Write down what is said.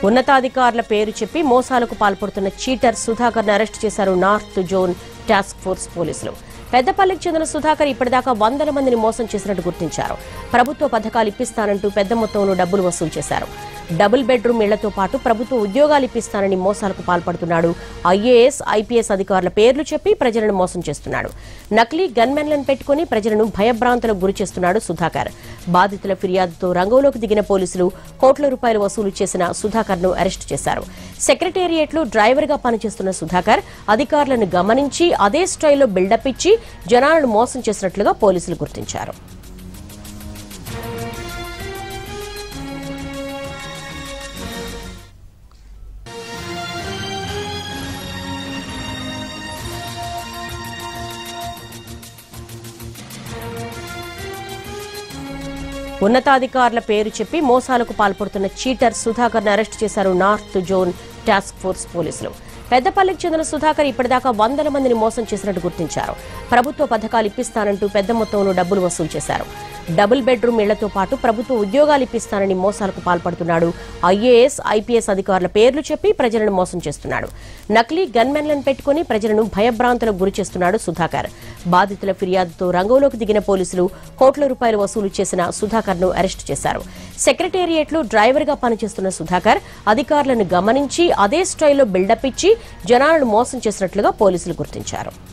ఉన్నతాధికారుల పేరు చెప్పి మోసాలకు పాల్పడుతున్న చీటర్ సుధాకర్ అరెస్ట్ చేశారు నార్త్ జోన్ టాస్క్ ఫోర్స్ పోలీసులు పెద్దపల్లికి చెందిన సుధాకర్ ఇప్పటిదాకా వందల మందిని మోసం చేసినట్టు గుర్తించారు ప్రభుత్వ పథకాలు ఇప్పిస్తానంటూ పెద్ద మొత్తంలో డబ్బులు వసూలు చేశారు డబుల్ బెడ్రూమ్ ఇళ్లతో పాటు ప్రభుత్వ ఉద్యోగాలు ఇప్పిస్తానని మోసాలకు పాల్పడుతున్నాడు ఐఏఎస్ ఐపీఎస్ అధికారుల పేర్లు చెప్పి ప్రజలను మోసం చేస్తున్నాడు నకిలీ గన్మెన్లను పెట్టుకుని ప్రజలను భయభ్రాంతులకు గురి చేస్తున్నాడు సుధాకర్ బాధితుల ఫిర్యాదుతో రంగంలోకి దిగిన పోలీసులు కోట్ల రూపాయలు వసూలు చేసిన సుధాకర్ ను అరెస్టు చేశారు సెక్రటేరియట్ లో డ్రైవర్ గా పనిచేస్తున్న సుధాకర్ అధికారులను గమనించి అదే స్టైల్లో బిల్డప్ ఇచ్చి జనాలను మోసం చేసినట్లుగా పోలీసులు గుర్తించారు ఉన్నతాధికారుల పేరు చెప్పి మోసాలకు పాల్పడుతున్న చీటర్ సుధాకర్ అరెస్ట్ చేశారు నార్త్ జోన్ టాస్క్ ఫోర్స్ పోలీసులు పెద్దపల్లికి చెందిన సుధాకర్ ఇప్పటిదాకా వందల మందిని మోసం చేసినట్టు గుర్తించారు ప్రభుత్వ పథకాలు ఇప్పిస్తానంటూ పెద్ద మొత్తంలో డబ్బులు వసూలు చేశారు డబుల్ బెడ్రూమ్ ఇళ్లతో పాటు ప్రభుత్వ ఉద్యోగాలు ఇప్పిస్తానని మోసాలకు పాల్పడుతున్నాడు ఐఏఎస్ ఐపీఎస్ అధికారుల పేర్లు చెప్పి ప్రజలను మోసం చేస్తున్నాడు నకిలీ గన్మెన్లను పెట్టుకుని ప్రజలను భయభ్రాంతులకు గురి చేస్తున్నాడు సుధాకర్ బాధితుల ఫిర్యాదుతో రంగంలోకి దిగిన పోలీసులు కోట్ల రూపాయలు వసూలు చేసిన సుధాకర్ ను అరెస్టు చేశారు సెక్రటేరియట్ లో డ్రైవర్ గా పనిచేస్తున్న సుధాకర్ అధికారులను గమనించి అదే స్టైల్లో బిల్డప్ ఇచ్చి జనాలను మోసం చేసినట్లుగా పోలీసులు గుర్తించారు